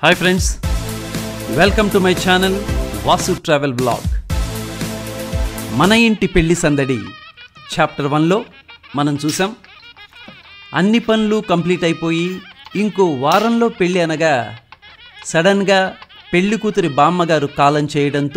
Hi friends welcome to my channel Vasu travel blog మన ఇంటి పెళ్లి సందడి చాప్టర్ వన్లో మనం చూసాం అన్ని పనులు కంప్లీట్ అయిపోయి ఇంకో వారంలో పెళ్ళి అనగా సడన్గా పెళ్లి కూతురి బామ్మగారు కాలం చేయడంతో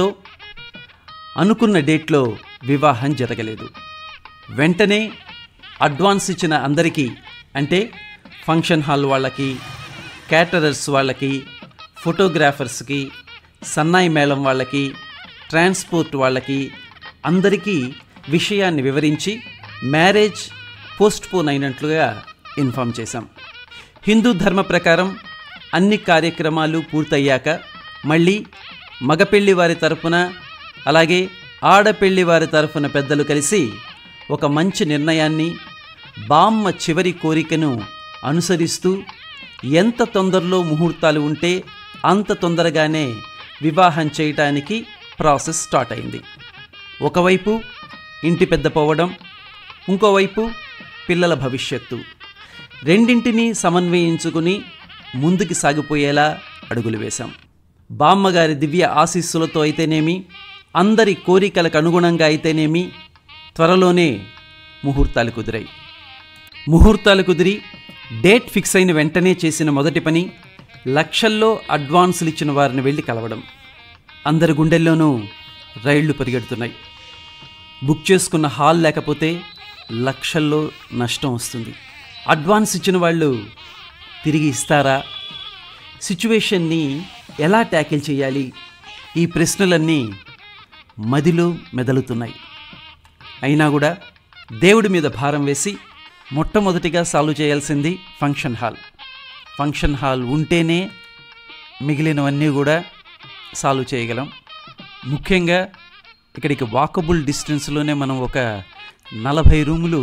అనుకున్న డేట్లో వివాహం జరగలేదు వెంటనే అడ్వాన్స్ ఇచ్చిన అందరికీ అంటే ఫంక్షన్ హాల్ వాళ్ళకి క్యాటరర్స్ వాళ్ళకి ఫోటోగ్రాఫర్స్కి సన్నాయి మేళం వాళ్ళకి ట్రాన్స్పోర్ట్ వాళ్ళకి అందరికీ విషయాన్ని వివరించి మ్యారేజ్ పోస్ట్పోన్ అయినట్లుగా ఇన్ఫామ్ చేశాం హిందూ ధర్మ ప్రకారం అన్ని కార్యక్రమాలు పూర్తయ్యాక మళ్ళీ మగపెళ్లి వారి తరపున అలాగే ఆడపెళ్లి వారి తరఫున పెద్దలు కలిసి ఒక మంచి నిర్ణయాన్ని బామ్మ చివరి కోరికను అనుసరిస్తూ ఎంత తొందరలో ముహూర్తాలు ఉంటే అంత తొందరగానే వివాహం చేయటానికి ప్రాసెస్ స్టార్ట్ అయింది ఒకవైపు ఇంటి పెద్ద పోవడం ఇంకోవైపు పిల్లల భవిష్యత్తు రెండింటినీ సమన్వయించుకుని ముందుకు సాగిపోయేలా అడుగులు వేశాం బామ్మగారి దివ్య ఆశీస్సులతో అయితేనేమి అందరి కోరికలకు అనుగుణంగా అయితేనేమి త్వరలోనే ముహూర్తాలు కుదిరాయి ముహూర్తాలు కుదిరి డేట్ ఫిక్స్ అయిన వెంటనే చేసిన మొదటి పని లక్షల్లో అడ్వాన్సులు ఇచ్చిన వారిని వెళ్ళి కలవడం అందరి గుండెల్లోనూ రైళ్లు పరిగెడుతున్నాయి బుక్ చేసుకున్న హాల్ లేకపోతే లక్షల్లో నష్టం వస్తుంది అడ్వాన్స్ ఇచ్చిన వాళ్ళు తిరిగి ఇస్తారా సిచ్యువేషన్ని ఎలా ట్యాకిల్ చేయాలి ఈ ప్రశ్నలన్నీ మదిలో మెదలుతున్నాయి అయినా కూడా దేవుడి మీద భారం వేసి మొట్టమొదటిగా సాల్వ్ చేయాల్సింది ఫంక్షన్ హాల్ ఫంక్షన్ హాల్ ఉంటేనే మిగిలినవన్నీ కూడా సాల్వ్ చేయగలం ముఖ్యంగా ఇక్కడికి వాకబుల్ డిస్టెన్స్లోనే మనం ఒక నలభై రూములు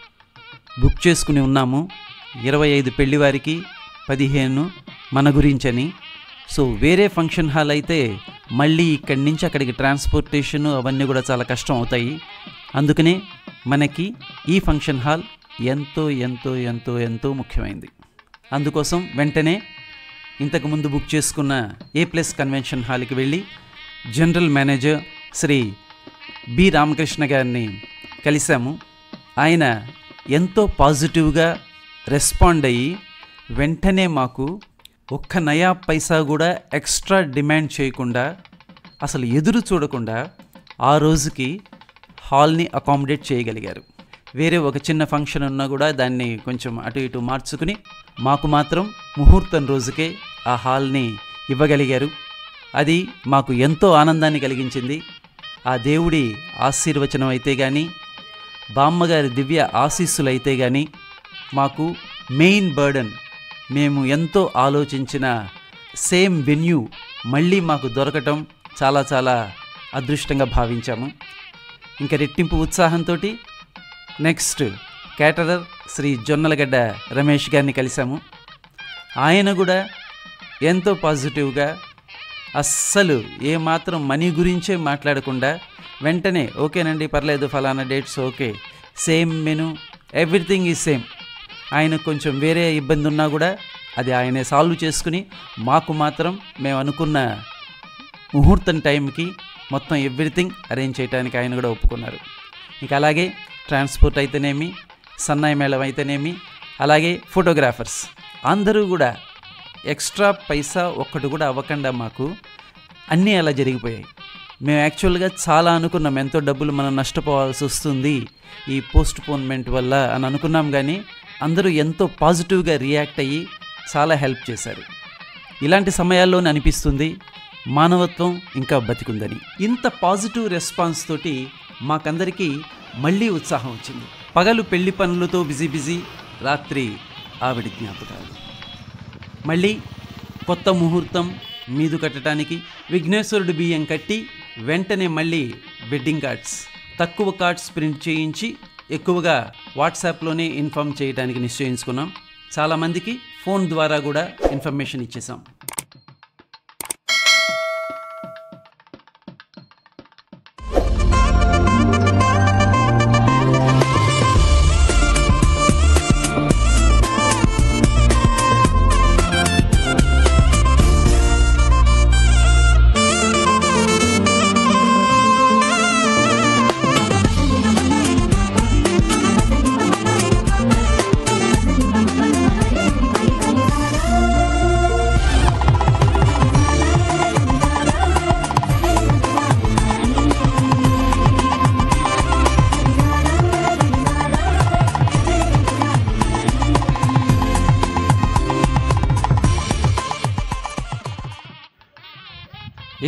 బుక్ చేసుకుని ఉన్నాము ఇరవై ఐదు పెళ్లివారికి పదిహేను మన గురించని సో వేరే ఫంక్షన్ హాల్ అయితే మళ్ళీ ఇక్కడి నుంచి అక్కడికి ట్రాన్స్పోర్టేషన్ అవన్నీ కూడా చాలా కష్టం అవుతాయి అందుకనే మనకి ఈ ఫంక్షన్ హాల్ ఎంతో ఎంతో ఎంతో ఎంతో ముఖ్యమైంది అందుకోసం వెంటనే ఇంతకుముందు బుక్ చేసుకున్న ఏ ప్లస్ కన్వెన్షన్ హాల్కి వెళ్ళి general manager Shri B Ramakrishna గారిని కలిశాము ఆయన ఎంతో పాజిటివ్గా రెస్పాండ్ అయ్యి వెంటనే మాకు ఒక్క నయా పైసా కూడా ఎక్స్ట్రా డిమాండ్ చేయకుండా అసలు ఎదురు చూడకుండా ఆ రోజుకి హాల్ని అకామిడేట్ చేయగలిగారు వేరే ఒక చిన్న ఫంక్షన్ ఉన్నా కూడా దాన్ని కొంచెం అటు ఇటు మార్చుకుని మాకు మాత్రం ముహూర్తం రోజుకే ఆ హాల్ని ఇవ్వగలిగారు అది మాకు ఎంతో ఆనందాన్ని కలిగించింది ఆ దేవుడి ఆశీర్వచనం అయితే కానీ బామ్మగారి దివ్య ఆశీస్సులు అయితే కానీ మాకు మెయిన్ బర్డన్ మేము ఎంతో ఆలోచించిన సేమ్ వెన్యూ మళ్ళీ మాకు దొరకటం చాలా చాలా అదృష్టంగా భావించాము ఇంకా రెట్టింపు ఉత్సాహంతో నెక్స్ట్ కేటరర్ శ్రీ జొన్నలగడ్డ రమేష్ గారిని కలిశాము ఆయన కూడా ఎంతో పాజిటివ్గా అస్సలు ఏమాత్రం మనీ గురించే మాట్లాడకుండా వెంటనే ఓకేనండి పర్లేదు ఫలానా dates okay same menu everything is same ఆయనకు కొంచెం వేరే ఇబ్బంది ఉన్నా కూడా అది ఆయనే సాల్వ్ చేసుకుని మాకు మాత్రం మేము అనుకున్న ముహూర్తం టైంకి మొత్తం ఎవ్రీథింగ్ అరేంజ్ చేయడానికి ఆయన కూడా ఒప్పుకున్నారు ఇక అలాగే ట్రాన్స్పోర్ట్ అయితేనేమి సన్నాయి మేళం అయితేనేమి అలాగే ఫోటోగ్రాఫర్స్ అందరూ కూడా ఎక్స్ట్రా పైసా ఒక్కటి కూడా అవ్వకుండా మాకు అన్నీ అలా జరిగిపోయాయి మేము యాక్చువల్గా చాలా అనుకున్నాం ఎంతో డబ్బులు మనం నష్టపోవాల్సి వస్తుంది ఈ పోస్ట్ పోన్మెంట్ వల్ల అని అనుకున్నాం కానీ అందరూ ఎంతో పాజిటివ్గా రియాక్ట్ అయ్యి చాలా హెల్ప్ చేశారు ఇలాంటి సమయాల్లోనే అనిపిస్తుంది మానవత్వం ఇంకా బతికుందని ఇంత పాజిటివ్ రెస్పాన్స్ తోటి మాకందరికీ మళ్ళీ ఉత్సాహం వచ్చింది పగలు పెళ్లి పనులతో బిజీ బిజీ రాత్రి ఆవిడ జ్ఞాపకాలు మళ్ళీ కొత్త ముహూర్తం మీదు కట్టడానికి విఘ్నేశ్వరుడు బియ్యం కట్టి వెంటనే మళ్ళీ వెడ్డింగ్ కార్డ్స్ తక్కువ కార్డ్స్ ప్రింట్ చేయించి ఎక్కువగా వాట్సాప్లోనే ఇన్ఫామ్ చేయడానికి నిశ్చయించుకున్నాం చాలామందికి ఫోన్ ద్వారా కూడా ఇన్ఫర్మేషన్ ఇచ్చేసాం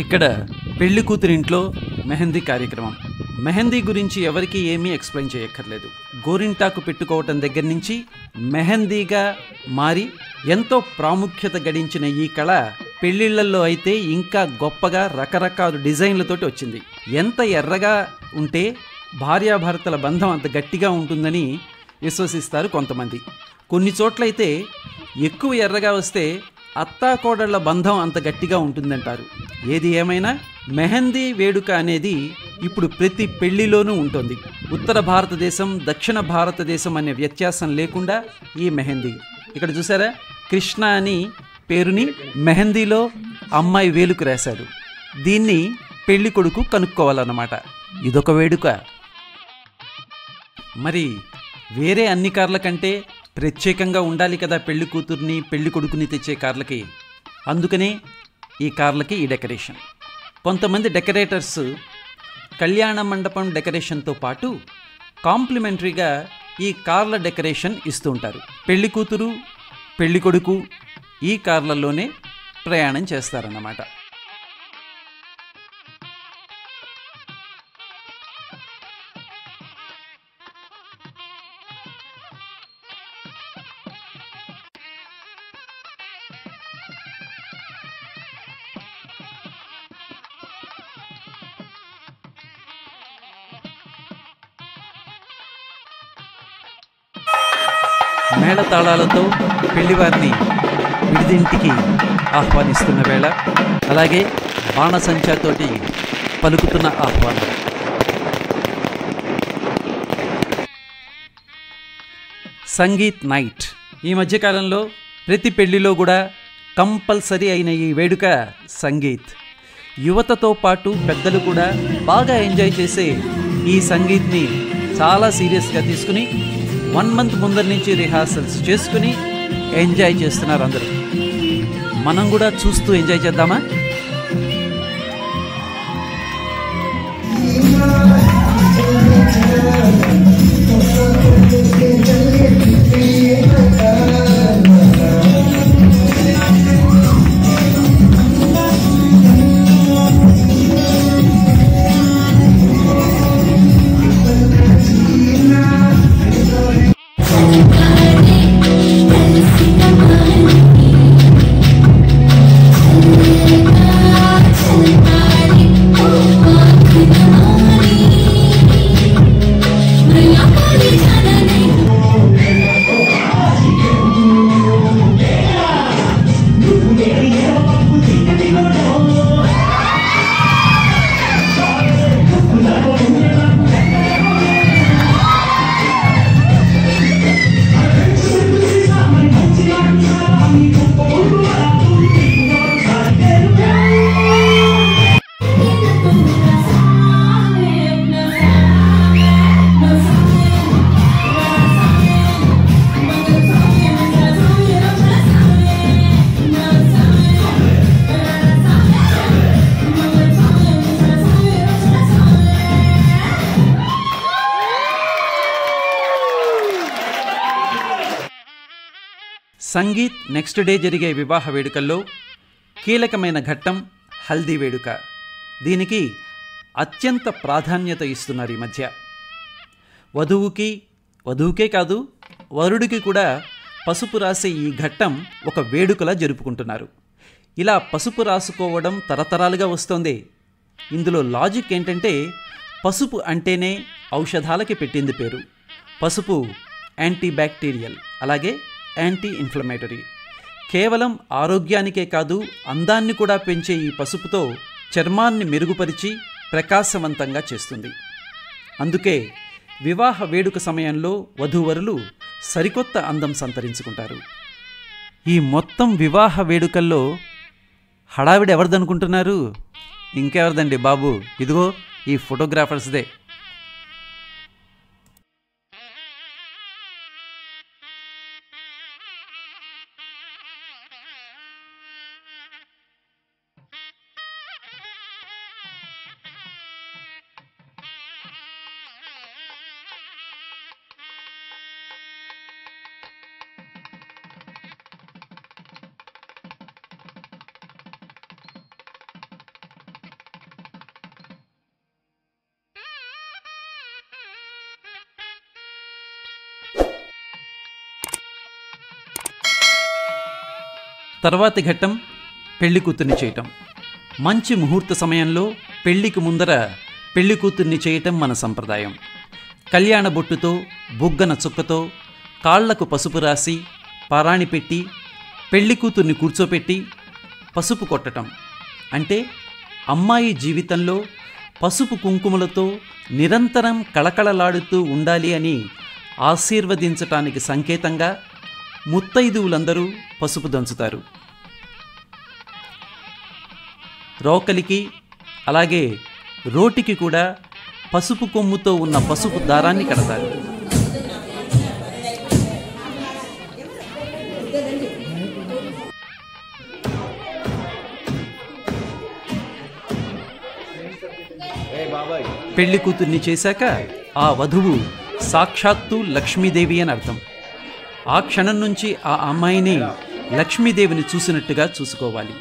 ఇక్కడ పెళ్లి కూతురింట్లో మెహందీ కార్యక్రమం మెహందీ గురించి ఎవరికి ఏమీ ఎక్స్ప్లెయిన్ చేయక్కర్లేదు గోరింటాకు పెట్టుకోవటం దగ్గర నుంచి మెహందీగా మారి ఎంతో ప్రాముఖ్యత గడించిన ఈ కళ పెళ్లిళ్లలో అయితే ఇంకా గొప్పగా రకరకాల డిజైన్లతోటి వచ్చింది ఎంత ఎర్రగా ఉంటే భార్యాభర్తల బంధం అంత గట్టిగా ఉంటుందని విశ్వసిస్తారు కొంతమంది కొన్ని చోట్లయితే ఎక్కువ ఎర్రగా వస్తే అత్తాకోడళ్ల బంధం అంత గట్టిగా ఉంటుందంటారు ఏది ఏమైనా మెహందీ వేడుక అనేది ఇప్పుడు ప్రతి పెళ్లిలోనూ ఉంటుంది ఉత్తర భారతదేశం దక్షిణ భారతదేశం అనే వ్యత్యాసం లేకుండా ఈ మెహందీ ఇక్కడ చూసారా కృష్ణ అని పేరుని మెహందీలో అమ్మాయి వేలుకు రాశాడు దీన్ని పెళ్లి కొడుకు కనుక్కోవాలన్నమాట ఇదొక వేడుక మరి వేరే అన్ని కార్ల కంటే ప్రత్యేకంగా ఉండాలి కదా పెళ్లి కూతుర్ని పెళ్లి కొడుకుని తెచ్చే కార్లకి అందుకనే ఈ కార్లకి ఈ డెకరేషన్ కొంతమంది డెకరేటర్స్ కళ్యాణ మండపం డెకరేషన్తో పాటు కాంప్లిమెంటరీగా ఈ కార్ల డెకరేషన్ ఇస్తూ ఉంటారు పెళ్లి కూతురు పెళ్లి కొడుకు ఈ కార్లలోనే ప్రయాణం చేస్తారన్నమాట మేళతాళాలతో పెళ్లివారిని విడిదింటికి ఆహ్వానిస్తున్న వేళ అలాగే బాణసంచాతోటి పలుకుతున్న ఆహ్వానం సంగీత్ నైట్ ఈ మధ్యకాలంలో ప్రతి పెళ్లిలో కూడా కంపల్సరీ అయిన ఈ వేడుక సంగీత్ యువతతో పాటు పెద్దలు కూడా బాగా ఎంజాయ్ చేసే ఈ సంగీత్ని చాలా సీరియస్గా తీసుకుని వన్ మంత్ ముందర నుంచి రిహార్సల్స్ చేసుకుని ఎంజాయ్ చేస్తున్నారు అందరూ మనం కూడా చూస్తూ ఎంజాయ్ చేద్దామా సంగీత్ నెక్స్ట్ డే జరిగే వివాహ వేడుకల్లో కీలకమైన ఘట్టం హల్దీ వేడుక దీనికి అత్యంత ప్రాధాన్యత ఇస్తున్నారు ఈ మధ్య వధువుకి వధువుకే కాదు వరుడికి కూడా పసుపు రాసే ఈ ఘట్టం ఒక వేడుకలా జరుపుకుంటున్నారు ఇలా పసుపు రాసుకోవడం తరతరాలుగా వస్తోంది ఇందులో లాజిక్ ఏంటంటే పసుపు అంటేనే ఔషధాలకి పెట్టింది పేరు పసుపు యాంటీ బ్యాక్టీరియల్ అలాగే యాంటీ ఇన్ఫ్లమేటరీ కేవలం ఆరోగ్యానికే కాదు అందాన్ని కూడా పెంచే ఈ పసుపుతో చర్మాన్ని మెరుగుపరిచి ప్రకాశవంతంగా చేస్తుంది అందుకే వివాహ వేడుక సమయంలో వధూవరులు సరికొత్త అందం సంతరించుకుంటారు ఈ మొత్తం వివాహ వేడుకల్లో హడావిడి ఎవరిదనుకుంటున్నారు ఇంకెవరిదండి బాబు ఇదిగో ఈ ఫోటోగ్రాఫర్స్దే తర్వాతి ఘట్టం పెళ్లి కూతుర్ని చేయటం మంచి ముహూర్త సమయంలో పెళ్లికి ముందర పెళ్లి కూతుర్ని చేయటం మన సంప్రదాయం కళ్యాణ బొట్టుతో బుగ్గన చుక్కతో కాళ్లకు పసుపు రాసి పారాణి పెట్టి పెళ్లి కూతుర్ని కూర్చోపెట్టి పసుపు కొట్టటం అంటే అమ్మాయి జీవితంలో పసుపు కుంకుమలతో నిరంతరం కళకళలాడుతూ ఉండాలి అని ఆశీర్వదించటానికి సంకేతంగా ముత్తైదువులందరూ పసుపు దంచుతారు రోకలికి అలాగే రోటికి కూడా పసుపు కొమ్ముతో ఉన్న పసుపు దారాన్ని కడతారు పెళ్లి కూతుర్ని చేశాక ఆ వధువు సాక్షాత్తు లక్ష్మీదేవి అని అర్థం ఆ క్షణం నుంచి ఆ అమ్మాయిని లక్ష్మీదేవిని చూసినట్టుగా చూసుకోవాలి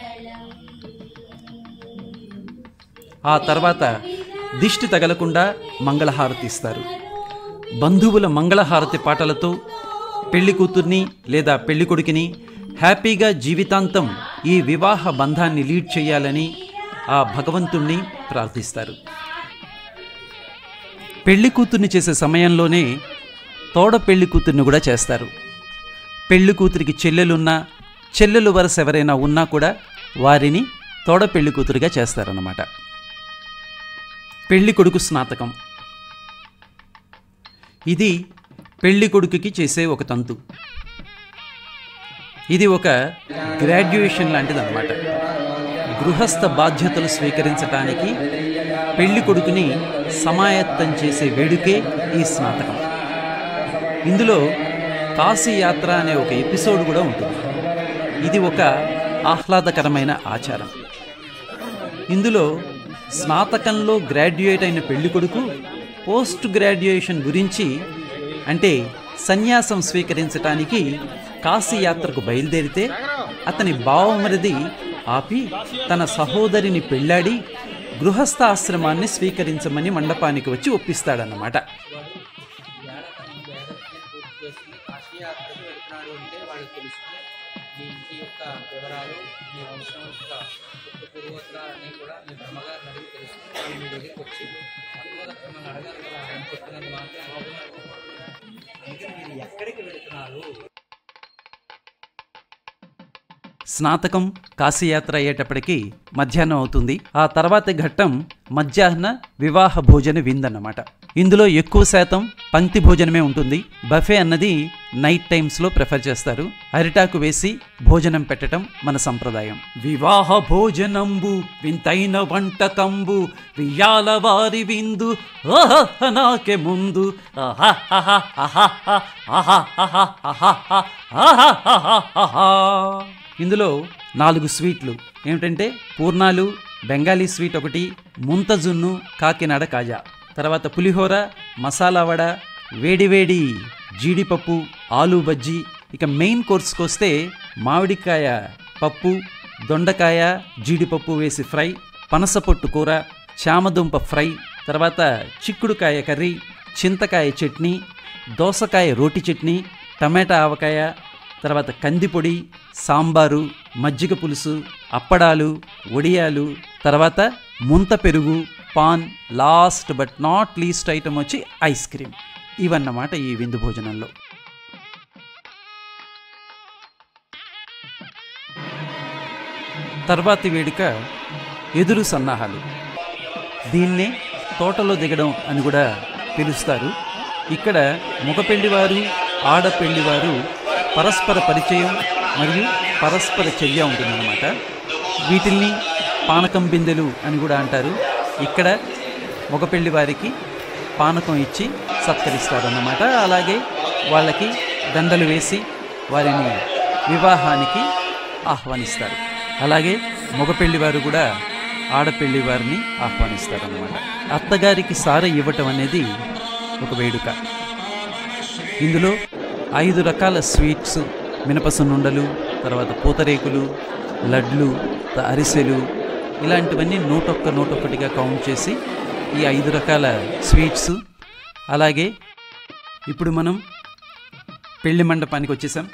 ఆ తర్వాత దిష్టి తగలకుండా మంగళహారతి ఇస్తారు బంధువుల మంగళహారతి పాటలతో పెళ్లి కూతుర్ని లేదా పెళ్లి కొడుకుని హ్యాపీగా జీవితాంతం ఈ వివాహ బంధాన్ని లీడ్ చేయాలని ఆ భగవంతుణ్ణి ప్రార్థిస్తారు పెళ్లి కూతుర్ని చేసే సమయంలోనే తోడ పెళ్లి కూతుర్ని కూడా చేస్తారు పెళ్లి కూతురికి చెల్లెలున్నా చెల్లెలు వరస ఎవరైనా ఉన్నా కూడా వారిని తోడ పెళ్లి కూతురుగా చేస్తారన్నమాట పెళ్లి కొడుకు స్నాతకం ఇది పెళ్లి కొడుకుకి చేసే ఒక తంతు ఇది ఒక గ్రాడ్యుయేషన్ లాంటిది అనమాట గృహస్థ బాధ్యతలు స్వీకరించటానికి పెళ్లి కొడుకుని సమాయత్తం చేసే వేడుకే ఈ స్నాతకం ఇందులో కాశీ యాత్ర అనే ఒక ఎపిసోడ్ కూడా ఉంటుంది ఇది ఒక ఆహ్లాదకరమైన ఆచారం ఇందులో స్నాతకంలో గ్రాడ్యుయేట్ అయిన పెళ్లి కొడుకు పోస్ట్ గ్రాడ్యుయేషన్ గురించి అంటే సన్యాసం స్వీకరించటానికి కాశీ యాత్రకు బయలుదేరితే అతని బావమరిది ఆపి తన సహోదరిని పెళ్ళాడి గృహస్థ ఆశ్రమాన్ని స్వీకరించమని మండపానికి వచ్చి ఒప్పిస్తాడన్నమాట పూర్తి చేసుకుని కాశీయాత్రకు వెళ్తున్నాడు అంటే వాళ్ళకి తెలుసుకుని మీ ఇంటి యొక్క వివరాలు మీ వంశం యొక్క పుట్టు పూర్వోత్తరాలు అన్నీ కూడా మీ బ్రహ్మగారిని అడిగి తెలుసుకుని వాళ్ళు మీ దగ్గరికి వచ్చి తత్వదత్త మిమ్మల్ని అడగాలి కదా ఆయన చెప్పినంత మాత్రం అందుకని మీరు ఎక్కడికి వెళుతున్నారు స్నాతకం కాశీయాత్ర అయ్యేటప్పటికి మధ్యాహ్నం అవుతుంది ఆ తర్వాతి ఘట్టం మధ్యాహ్న వివాహ భోజన విందన్నమాట ఇందులో ఎక్కువ శాతం పంక్తి భోజనమే ఉంటుంది బఫే అన్నది నైట్ టైమ్స్లో ప్రిఫర్ చేస్తారు అరిటాకు వేసి భోజనం పెట్టడం మన సంప్రదాయం వివాహ భోజనంబు వింతైన వంటకంబు వియాల వారి విందు ఆహా నాకే ముందు ఆహాహాహా, ఆహాహా, ఆహాహాహా, ఆహాహా, ఆహాహాహా. ఇందులో నాలుగు స్వీట్లు ఏమిటంటే పూర్ణాలు బెంగాలీ స్వీట్ ఒకటి ముంతజున్ను కాకినాడ కాజా తర్వాత పులిహోర మసాలా వడ వేడివేడి జీడిపప్పు ఆలు బజ్జీ ఇక మెయిన్ కోర్స్కి వస్తే మామిడికాయ పప్పు దొండకాయ జీడిపప్పు వేసి ఫ్రై పనసపొట్టు కూర చామదుంప ఫ్రై తర్వాత చిక్కుడుకాయ కర్రీ చింతకాయ చట్నీ దోసకాయ రోటి చట్నీ టమాటా ఆవకాయ తర్వాత కందిపొడి సాంబారు మజ్జిగ పులుసు అప్పడాలు వడియాలు తర్వాత ముంత పెరుగు paan last but not least item వచ్చి ఐస్ క్రీమ్ ఇవన్నమాట ఈ విందు భోజనంలో తర్వాతి వేడుక ఎదురు సన్నాహాలు దీన్నే తోటలో దిగడం అని కూడా పిలుస్తారు ఇక్కడ మగ పెళ్లివారు ఆడ పెళ్లివారు పరస్పర పరిచయం మరియు పరస్పర చర్య ఉంటుందన్నమాట వీటిల్ని పానకం బిందెలు అని కూడా అంటారు ఇక్కడ మగ పెళ్లి వారికి పానకం ఇచ్చి సత్కరిస్తారన్నమాట అలాగే వాళ్ళకి దండలు వేసి వారిని వివాహానికి ఆహ్వానిస్తారు అలాగే మగ పెళ్లివారు కూడా ఆడపెళ్లి వారిని ఆహ్వానిస్తారన్నమాట అత్తగారికి సార ఇవ్వటం అనేది ఒక వేడుక ఇందులో ఐదు రకాల స్వీట్స్ మినపసున్నుండలు తర్వాత పూతరేకులు లడ్లు త- అరిసెలు ఇలాంటివన్నీ నూటొక్క నూటొక్కటిగా కౌంట్ చేసి ఈ ఐదు రకాల స్వీట్స్ అలాగే ఇప్పుడు మనం పెళ్లి మండపానికి వచ్చేసాం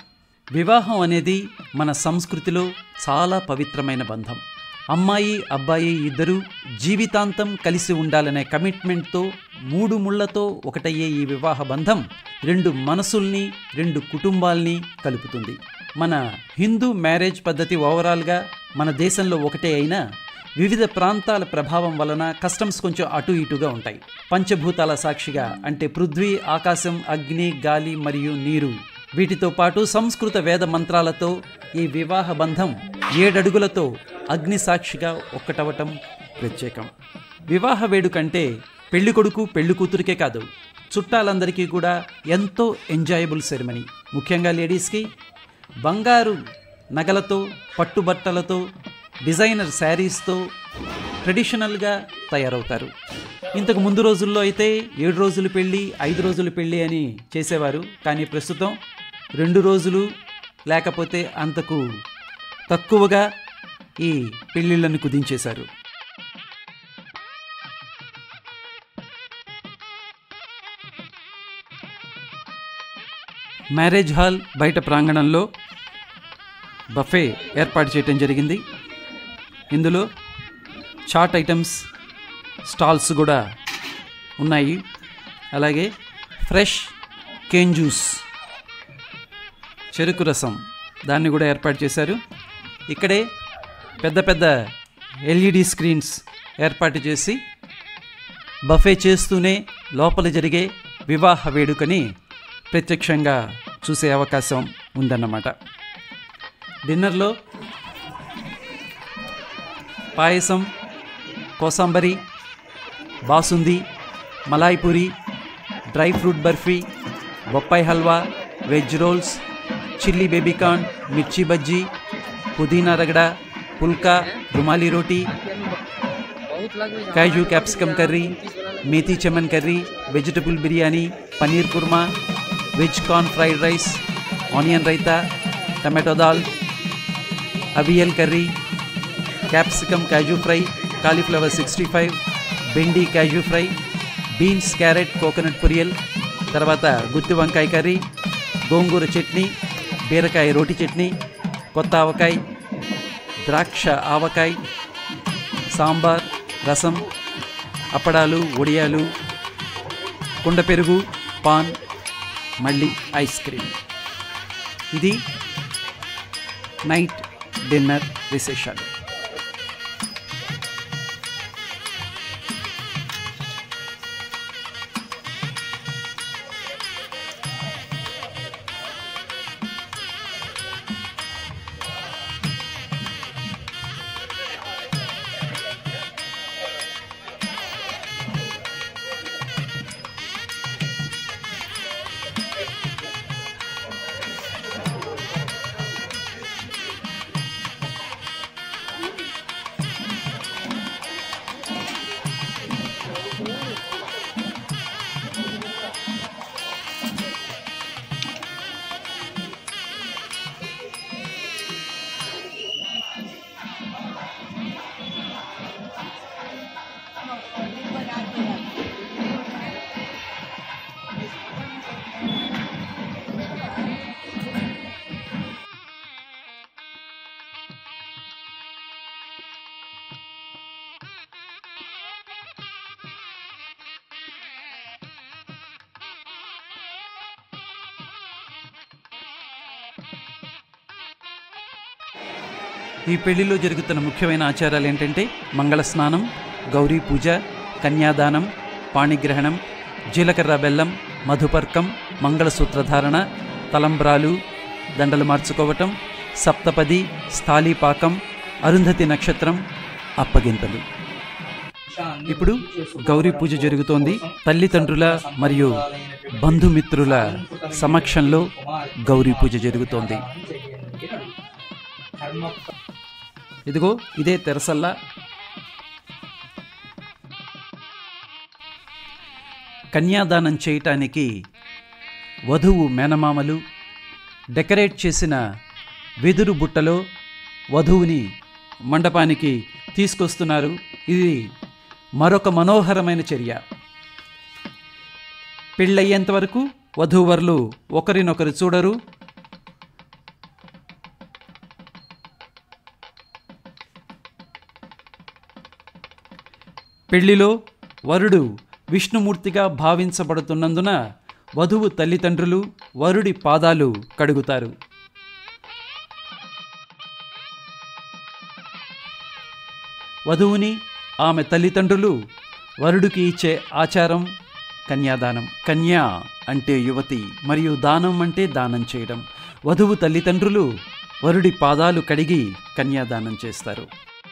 వివాహం అనేది మన సంస్కృతిలో చాలా పవిత్రమైన బంధం అమ్మాయి అబ్బాయి ఇద్దరూ జీవితాంతం కలిసి ఉండాలనే కమిట్మెంట్తో మూడు ముళ్లతో ఒకటయ్యే ఈ వివాహ బంధం రెండు మనసుల్ని రెండు కుటుంబాల్ని కలుపుతుంది మన హిందూ మ్యారేజ్ పద్ధతి ఓవరాల్గా మన దేశంలో ఒకటే అయినా వివిధ ప్రాంతాల ప్రభావం వలన కస్టమ్స్ కొంచెం అటు ఇటుగా ఉంటాయి పంచభూతాల సాక్షిగా అంటే పృథ్వీ ఆకాశం అగ్ని గాలి మరియు నీరు వీటితో పాటు సంస్కృత వేద మంత్రాలతో ఈ వివాహ బంధం ఏడడుగులతో అగ్ని సాక్షిగా ఒక్కటవటం ప్రత్యేకం వివాహ వేడుకంటే పెళ్లి కొడుకు పెళ్లి కూతురికే కాదు చుట్టాలందరికీ కూడా ఎంతో ఎంజాయబుల్ సెరమనీ ముఖ్యంగా లేడీస్కి బంగారు నగలతో పట్టుబట్టలతో డిజైనర్ శారీస్తో ట్రెడిషనల్గా తయారవుతారు ఇంతకు ముందు రోజుల్లో అయితే ఏడు రోజులు పెళ్ళి ఐదు రోజులు పెళ్ళి అని చేసేవారు కానీ ప్రస్తుతం రెండు రోజులు లేకపోతే అంతకు తక్కువగా ఈ పెళ్ళిళ్ళను కుదించేశారు మ్యారేజ్ హాల్ బయట ప్రాంగణంలో బఫే ఏర్పాటు చేయటం జరిగింది ఇందులో చాట్ ఐటమ్స్ స్టాల్స్ కూడా ఉన్నాయి అలాగే ఫ్రెష్ కేన్ జ్యూస్ చెరుకు రసం దాన్ని కూడా ఏర్పాటు చేశారు ఇక్కడే పెద్ద పెద్ద ఎల్ఈడి స్క్రీన్స్ ఏర్పాటు చేసి బఫే చేస్తూనే లోపల జరిగే వివాహ వేడుకని ప్రత్యక్షంగా చూసే అవకాశం ఉందన్నమాట డిన్నర్లో పాయసం కోసాంబరి బాసుంది మలాయ్ పూరి డ్రై ఫ్రూట్ బర్ఫీ బొప్పాయి halwa veg rolls chilli baby corn mirchi bajji పుదీనా ragda phulka rumali roti kaju capsicum curry methi chaman curry vegetable biryani paneer kurma veg corn fried rice onion raita tomato dal avial curry capsicum kaju fry cauliflower sixty five bhindi kaju fry beans carrot coconut poriyal తర్వాత గుత్తి వంకాయ కర్రీ గోంగూర చట్నీ బీరకాయ రోటి చట్నీ కొత్త ఆవకాయ ద్రాక్ష ఆవకాయ సాంబార్ రసం అప్పడాలు వడియాలు కుండ పెరుగు పాన్ మళ్ళీ ఐస్ క్రీమ్ ఇది నైట్ డిన్నర్ విశేషాలు ఈ పెళ్లిలో జరుగుతున్న ముఖ్యమైన ఆచారాలు ఏంటంటే మంగళ స్నానం గౌరీ పూజ కన్యాదానం పాణిగ్రహణం జీలకర్ర బెల్లం మధుపర్కం మంగళసూత్రధారణ తలంబ్రాలు దండలు మార్చుకోవటం సప్తపది స్థాళీపాకం అరుంధతి నక్షత్రం అప్పగింతలు ఇప్పుడు గౌరీ పూజ జరుగుతోంది తల్లిదండ్రుల మరియు బంధుమిత్రుల సమక్షంలో గౌరీ పూజ జరుగుతోంది ఇదిగో ఇదే తెరసల్లా కన్యాదానం చేయటానికి వధువు మేనమామలు డెకరేట్ చేసిన వెదురు బుట్టలో వధువుని మండపానికి తీసుకొస్తున్నారు ఇది మరొక మనోహరమైన చర్య పెళ్ళయ్యేంత వరకు వధూవరులు ఒకరినొకరు చూడరు పెళ్లిలో వరుడు విష్ణుమూర్తిగా భావించబడుతున్నందున వధువు తల్లిదండ్రులు వరుడి పాదాలు కడుగుతారు వధువుని ఆమె తల్లిదండ్రులు వరుడికి ఇచ్చే ఆచారం కన్యాదానం కన్యా అంటే యువతి మరియు దానం అంటే దానం చేయడం వధువు తల్లిదండ్రులు వరుడి పాదాలు కడిగి కన్యాదానం చేస్తారు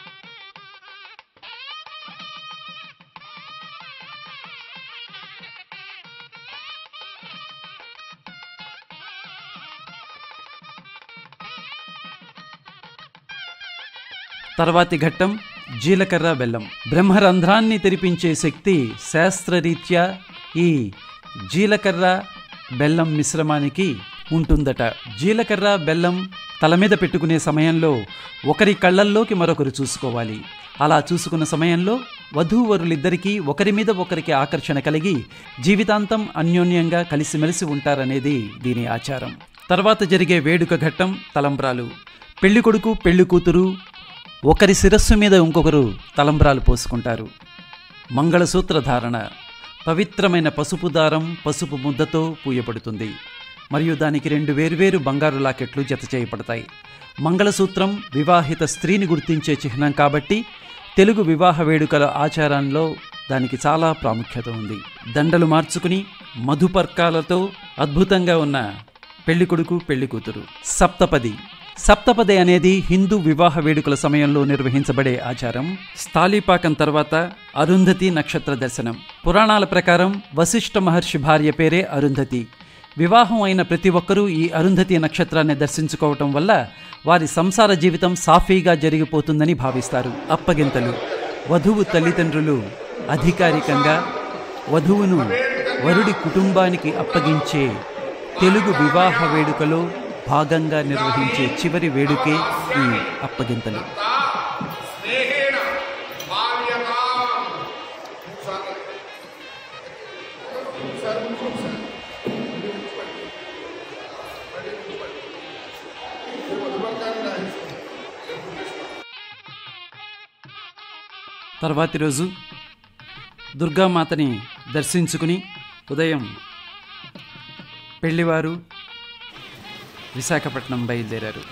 తర్వాతి ఘట్టం జీలకర్ర బెల్లం బ్రహ్మరంధ్రాన్ని తెరిపించే శక్తి శాస్త్రరీత్యా ఈ జీలకర్ర బెల్లం మిశ్రమానికి ఉంటుందట జీలకర్ర బెల్లం తల మీద పెట్టుకునే సమయంలో ఒకరి కళ్ళల్లోకి మరొకరు చూసుకోవాలి అలా చూసుకున్న సమయంలో వధూవరులిద్దరికీ ఒకరి మీద ఒకరికి ఆకర్షణ కలిగి జీవితాంతం అన్యోన్యంగా కలిసిమెలిసి ఉంటారనేది దీని ఆచారం తర్వాత జరిగే వేడుక ఘట్టం తలంబ్రాలు పెళ్లి కొడుకు పెళ్లి కూతురు ఒకరి శిరస్సు మీద ఇంకొకరు తలంబ్రాలు పోసుకుంటారు మంగళసూత్ర ధారణ పవిత్రమైన పసుపు దారం పసుపు ముద్దతో పూయబడుతుంది మరియు దానికి రెండు వేర్వేరు బంగారు లాకెట్లు జత చేయబడతాయి మంగళసూత్రం వివాహిత స్త్రీని గుర్తించే చిహ్నం కాబట్టి తెలుగు వివాహ వేడుకల ఆచారంలో దానికి చాలా ప్రాముఖ్యత ఉంది దండలు మార్చుకుని మధుపర్కాలతో అద్భుతంగా ఉన్న పెళ్లి కొడుకు పెళ్లి కూతురు సప్తపది సప్తపది అనేది హిందూ వివాహ వేడుకల సమయంలో నిర్వహించబడే ఆచారం స్థాళీపాకం తర్వాత అరుంధతి నక్షత్ర దర్శనం పురాణాల ప్రకారం వశిష్ఠ మహర్షి భార్య పేరే అరుంధతి వివాహం అయిన ప్రతి ఒక్కరూ ఈ అరుంధతి నక్షత్రాన్ని దర్శించుకోవటం వల్ల వారి సంసార జీవితం సాఫీగా జరిగిపోతుందని భావిస్తారు అప్పగింతలు వధువు తల్లిదండ్రులు అధికారికంగా వధువును వరుడి కుటుంబానికి అప్పగించే తెలుగు వివాహ వేడుకలో భాగంగా నిర్వహించే చివరి వేడుకే ఈ అప్పగింతలు స్నేహేన బాల్యతా తర్వాతి రోజు దుర్గామాతని దర్శించుకుని ఉదయం పెళ్లివారు విశాఖపట్నం బయలుదేరారు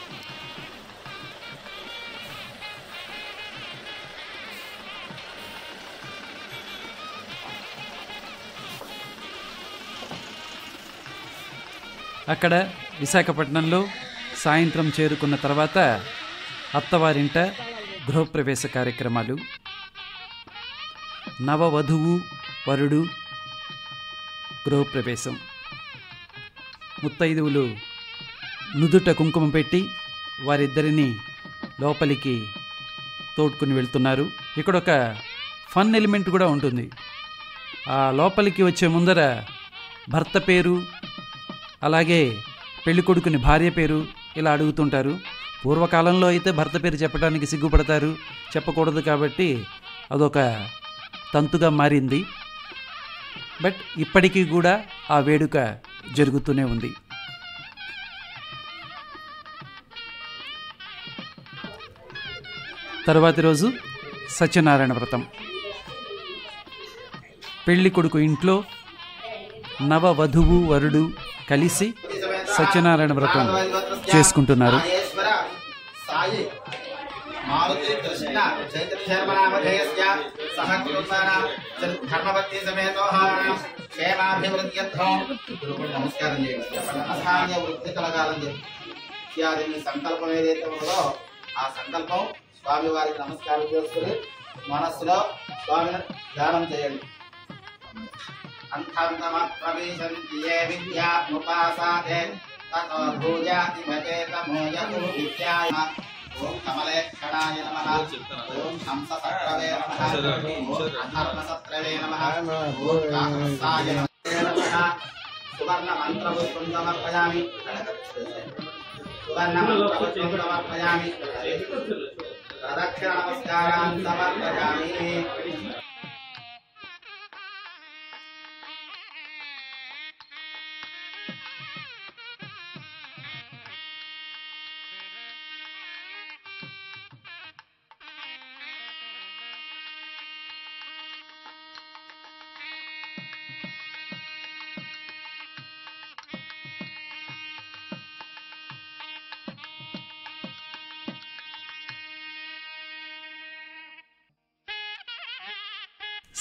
అక్కడ విశాఖపట్నంలో సాయంత్రం చేరుకున్న తర్వాత అత్తవారింట గృహప్రవేశ కార్యక్రమాలు నవవధువు వరుడు గృహప్రవేశం ముత్తైదువులు నుదుట కుంకుమ పెట్టి వారిద్దరిని లోపలికి తోడ్కుని వెళ్తున్నారు ఇక్కడ ఒక ఫన్ ఎలిమెంట్ కూడా ఉంటుంది ఆ లోపలికి వచ్చే ముందర భర్త పేరు అలాగే పెళ్లి కొడుకుని భార్య పేరు ఇలా అడుగుతుంటారు పూర్వకాలంలో అయితే భర్త పేరు చెప్పడానికి సిగ్గుపడతారు చెప్పకూడదు కాబట్టి అదొక తంతుగా మారింది బట్ ఇప్పటికీ కూడా ఆ వేడుక జరుగుతూనే ఉంది తరువాతి రోజు సత్యనారాయణ వ్రతం పెళ్లి కొడుకు ఇంట్లో నవ వధువు వరుడు కలిసి సత్యనారాయణ వ్రతం చేసుకుంటున్నారు నాగేశ్వర సాయి మారుతి కృష్ణ చైతన్యర్మనామధేయస్య సహ కుటుంబానాం ధర్మవత్తి సమేతోహారాణం క్షేమాభివృద్ధ్యర్థం గురువుడు నమస్కారం చేయండి అసాధ్య వృద్ధి కలగాలని చెప్పి ఇత్యాది మీ సంకల్పం ఏదైతే ఉన్నదో ఆ సంకల్పం స్వామి వారికి నమస్కారం చేసుకుని మనస్సులో స్వామిని ధ్యానం చేయండి అంతర్నమప్రవేశంతి ఏ విద్యాముపాసాదే తతో భూజాతి భజేతమోయో విద్యాయ ఓం కమలేక్షణాయ నమః ఓం హంససత్రవే నమః ఓం అధర్మసత్రవే నమః ఓం కాకసాయ నమః సువర్ణ మంత్రపుష్పం సమర్పయామి సువర్ణ మంత్రపుష్పం సమర్పయామి ప్రదక్షిణ నమస్కారాన్ని సమర్పయామి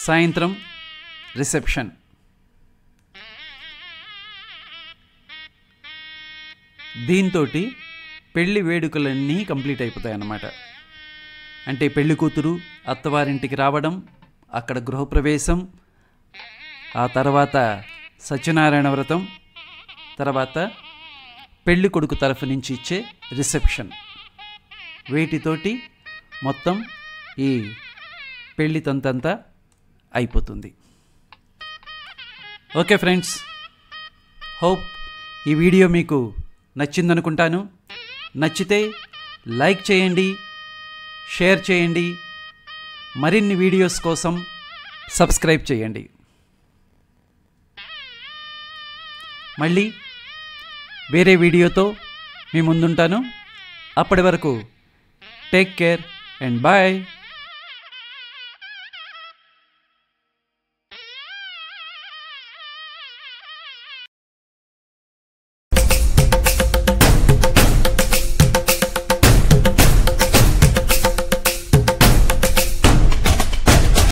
సాయంత్రం రిసెప్షన్ దీంతో పెళ్లి వేడుకలన్నీ కంప్లీట్ అయిపోతాయి అన్నమాట అంటే పెళ్లి కూతురు అత్తవారింటికి రావడం అక్కడ గృహప్రవేశం ఆ తర్వాత సత్యనారాయణ వ్రతం తర్వాత పెళ్లి కొడుకు తరఫు నుంచి ఇచ్చే రిసెప్షన్ వీటితోటి మొత్తం ఈ పెళ్లి తంతంతా అయిపోతుంది ఓకే ఫ్రెండ్స్ హోప్ ఈ వీడియో మీకు నచ్చిందనుకుంటాను నచ్చితే లైక్ చేయండి షేర్ చేయండి మరిన్ని వీడియోస్ కోసం సబ్స్క్రైబ్ చేయండి మళ్ళీ వేరే వీడియోతో మీ ముందుంటాను అప్పటి వరకు టేక్ కేర్ అండ్ బాయ్